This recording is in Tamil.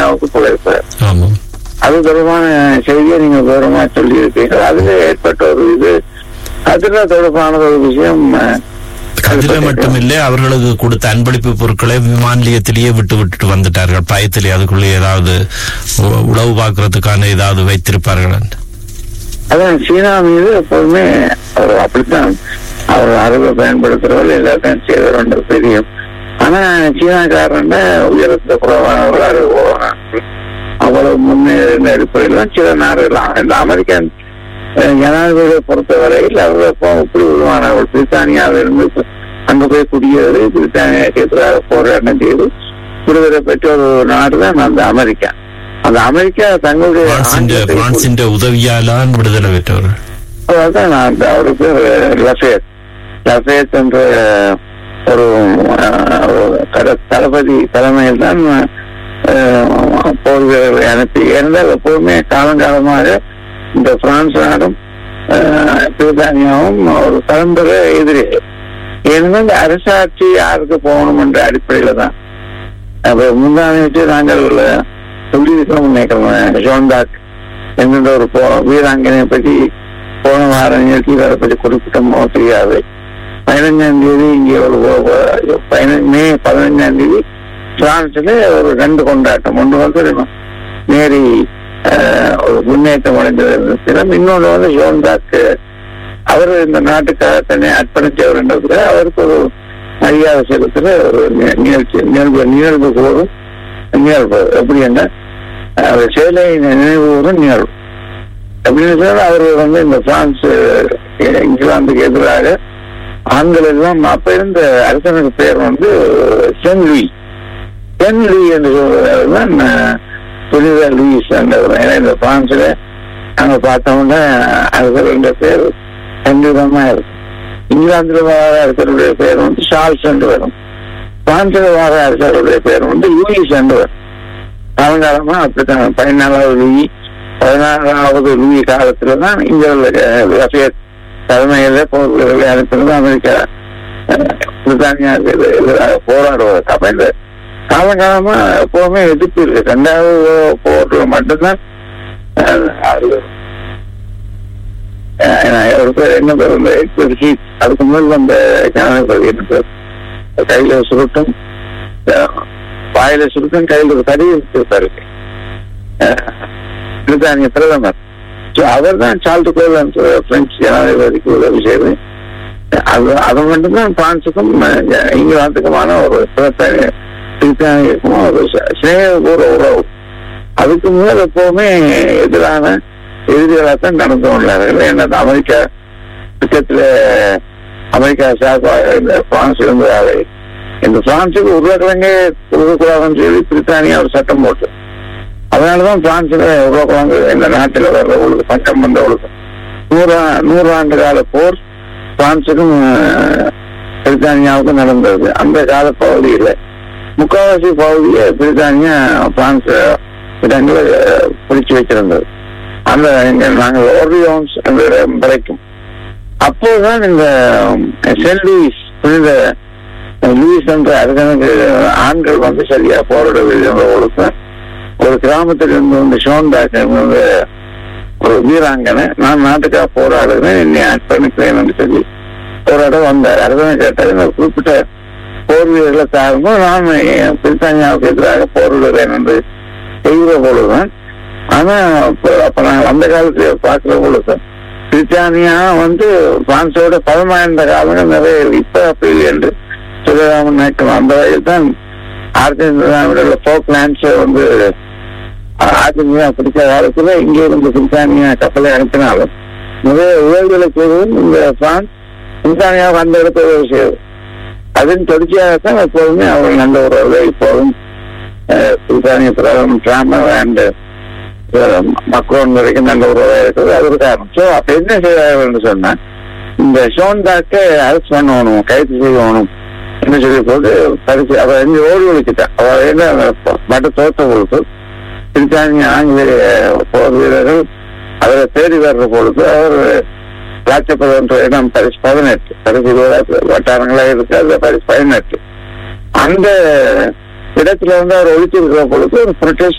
பிரித்தானியாவுக்கு போயிருப்பார் ஆமாம் அது தொடர்பான செய்தியை நீங்க விவரமா சொல்லியிருக்கீங்க அதுல ஏற்பட்ட ஒரு இது அதுல தொடர்பான ஒரு விஷயம் அஹ், கதிர மட்டுமில்லை அவர்களுக்கு கொடுத்த அன்பளிப்பு பொருட்களை விமான நிலையத்திலேயே விட்டு விட்டுட்டு வந்துட்டார்கள் பயத்திலே அதுக்குள்ளே ஏதாவது உ- உளவு பார்க்கறதுக்கான ஏதாவது வைத்திருப்பார்கள் என்று. அதான் சீனா மீது எப்போதுமே அவர் அப்படித்தான் அவர் அறிவை பயன்படுத்துறவர்கள் எல்லாத்தையும் செய்தவர்கள் தெரியும் ஆனா சீனாக்காரன் உயரத்துல குறைவானவர்கள் அறிவு குறைவானவர்கள் அவ்வளவு முன்னேறின அடிப்படையில் சில நாடுகள் இந்த அமெரிக்கன் அஹ், ஜனாதிபதியை பொறுத்தவரையில் அவர் எப்போ இப்படி உருவானவர்கள் பிரித்தானியாவிலிருந்து இப்ப அங்க போய் குடியேறி பிரித்தானியாவுக்கு எதிராக போராட்டம் செய்து விடுதலை பெற்ற ஒரு நாடு தான் அந்த அமெரிக்கா அந்த அமெரிக்கா தங்களுடைய பிரான்சின் ஆங்கிலத்தை பிரான்சின் உதவியாலான் விடுதலை பெற்றவர் அதான் நான் அந்த அவரு பேர் லஃபேத் லஃபேத் என்ற ஒரு அஹ், ஒரு கட- தளபதி தலைமையில் தான் அஹ், போர் வீரர்களை அனுப்பி இருந்தால் எப்போதுமே காலங்காலமாக இந்த பிரான்ஸ் நாடும் அஹ், பிரித்தானியாவும் ஒரு பரம்பரை எதிரி ஏன்னா இந்த அரசாட்சி யாருக்கு போகணும் என்ற அடிப்படையில தான் அப்ப முந்தானேற்று நாங்கள் சொல்லியிருக்கிறோம் நினைக்கிறோம் ஜோன்தாக் என்கின்ற ஒரு போ- வீராங்கனை பற்றி போன வார நிகழ்ச்சியில் அதை பற்றி குறிப்பிட்டமோ தெரியாது பதினஞ்சாம் தேதி இங்கே ஒரு ஒ- ஒ- பதின- மே பதினஞ்சாம் தேதி பிரான்ஸ்ல ஒரு ரெண்டு கொண்டாட்டம் ஒன்று வந்து மேரி அஹ், ஒரு முன்னேற்றம் அடைந்தது தினம் இன்னொன்று வந்து ஜோன்தாக் அவர் இந்த நாட்டுக்காக தன்னை அர்ப்பணித்தவர் அவருக்கு ஒரு மரியாதை செலுத்துற ஒரு நி- நிகழ்ச்சி நிகழ்வு நிகழ்வு கூறும் நிகழ்வு எப்படி என்ன அவர் செயலை நினைவு கூறும் நிகழ்வு அப்படின்னு சொன்னா அவர் வந்து இந்த பிரான்ஸ் அஹ், இங்கிலாந்துக்கு எதிராக ஆண்கள் எல்லாம் அப்ப இருந்த அரசனுக்கு பேர் வந்து சென் லூயி சென் லூயி என்று சொல்றவர் தான் அஹ், புனித லூயிஸ் என்றவர் ஏன்னா இந்த பிரான்ஸ்ல நாங்க பார்த்தோம்னா அரசருடைய பேர் கண்டிதமா இருக்கும் இங்கிலாந்துல வார அரசருடைய பேர் வந்து சார்ல்ஸ் என்று வரும் பிரான்ஸ்ல வார அரசருடைய பேர் வந்து லூயிஸ் என்று வரும் காலங்காலமா அப்படித்தான் பதினாலாவது லூயி பதினாறாவது லூயி காலத்துல தான் இங்க உள்ள ரஃபேத் தலைமையில போர் வீரர்களை அனுப்பினது அமெரிக்கா அஹ், பிரித்தானியாவுக்கு எதிர- எதிராக போராடுவதற்கு அப்ப இந்த காலங்காலமா எப்பவுமே எதிர்ப்பு இருக்கு ரெண்டாவது போர்ல மட்டும்தான் அஹ், அது அஹ், ஒரு பேர் என்ன பேர் இந்த எட்வர்ட் ஹீத் அதுக்கு முதல் அந்த ஜனாதிபதி என்ன பேர் கையில சுருட்டும் அஹ், வாயில சுருட்டும் கையில் ஒரு கடி இருப்பாரு பிரித்தானிய பிரதமர் So அவர் தான் சார்ல்ட் கோல் என்ற பிரெஞ்சு ஜனாதிபதிக்கு உதவி செய்து அது அது மட்டும்தான் பிரான்சுக்கும் அஹ், இங்கிலாந்துக்குமான ஒரு பிரித்தானிய பிரித்தானியக்கும் ஒரு ச- சிநேகபூர்வ உறவு அதுக்கு முதல் எப்பவுமே எதிரான எதிரிகளாகத்தான் நடந்து கொண்டார்கள் ஏன்னா அமெரிக்கா திட்டத்துல அமெரிக்கா சார்பாக இந்த பிரான்ஸ் இருந்ததாக இந்த பிரான்சுக்கு உருளைக்கிழங்கே கொடுக்கக்கூடாதுன்னு சொல்லி பிரித்தானியா ஒரு சட்டம் போட்டு அதனாலதான் பிரான்ஸ்ல உருவாக்குவாங்க இந்த நாட்டில் வர்ற ஒழுங்கு பஞ்சம் வந்த ஒழுங்கு நூறு நூறு ஆண்டு கால போர் பிரான்சுக்கும் அஹ், பிரித்தானியாவுக்கும் நடந்தது அந்த கால பகுதியில் முக்காவாசி பகுதியை பிரித்தானியா பிரான்ஸ் இடங்களை அஹ், பிடிச்சு வச்சிருந்தது அந்த இங்க நாங்கள் ஓரியோன்ஸ் என்ற இடம் வரைக்கும் அப்போதுதான் இந்த சென்ட் லூயிஸ் புனித லூயிஸ் என்ற அரசனுக்கு ஆண்கள் வந்து சரியா போராடவில்லை என்ற ஒழுக்கம் ஒரு கிராமத்தில் இருந்து வந்து ஷோன்டாக் வந்து ஒரு வீராங்கனை நான் நாட்டுக்காக போராடுறேன் என்னை அர்ப்பணிப்பேன் என்று சொல்லி போராட வந்தார் அரசனை கேட்டார் இந்த குறிப்பிட்ட போர் வீரர்களை சார்ந்தும் நான் பிரித்தானியாவுக்கு எதிராக போரிடுறேன் என்று செய்கிற பொழுதுதான் ஆனா அப்ப அப்ப நான் அந்த காலத்துல பார்க்கிற பொழுது பிரித்தானியா வந்து பிரான்ஸோட பதமாயிருந்த காலங்கள் நிறைய இருக்கு. இப்ப அப்படி இல்லை என்று சொல்லலாம நினைக்கலாம் அந்த வகையில் தான் அர்ஜென்டினாவில் போக்லாண்ட்ஸ் வந்து அர்ஜென்டினா பிடிச்ச காலத்துல இங்கே இருந்து பிரித்தானியா கப்பலை அனுப்பினாலும் நிறைய உதவிகளை செய்வதும் இந்த பிரான்ஸ் பிரித்தானியாவுக்கு அந்த இடத்த உதவி செய்வது அதன் தொடர்ச்சியாகத்தான் எப்போதுமே அவர்கள் நல்ல உறவுகளை இப்போதும் அஹ், பிரித்தானிய பிரதமர் டிராமர் அண்ட் மக்ரோன் வரைக்கும் நல்ல உறவாக இருக்குது அது ஒரு காரணம் ஸோ அப்ப என்ன செய்வார்கள் என்று சொன்னா இந்த ஷோன்தாக்கை அரெஸ்ட் பண்ணணும் கைது செய்யணும் என்ன சொல்லி போட்டு பரிசு அவ எங்க ஓடி ஒழிச்சிட்டான் அவ என்ன மட்டும் தோத்த பொழுது பிரித்தானிய ஆங்கிலேய போர் வீரர்கள் அவரை தேடி வர்ற பொழுது அவர் ராஜபதம் என்ற இடம் பரிசு பதினெட்டு பரிசு இருபது வட்டாரங்களா இருக்கு அதுல பரிசு பதினெட்டு அந்த இடத்துல வந்து அவர் ஒழிச்சிருக்கிற பொழுது ஒரு ப்ரொட்டஸ்ட்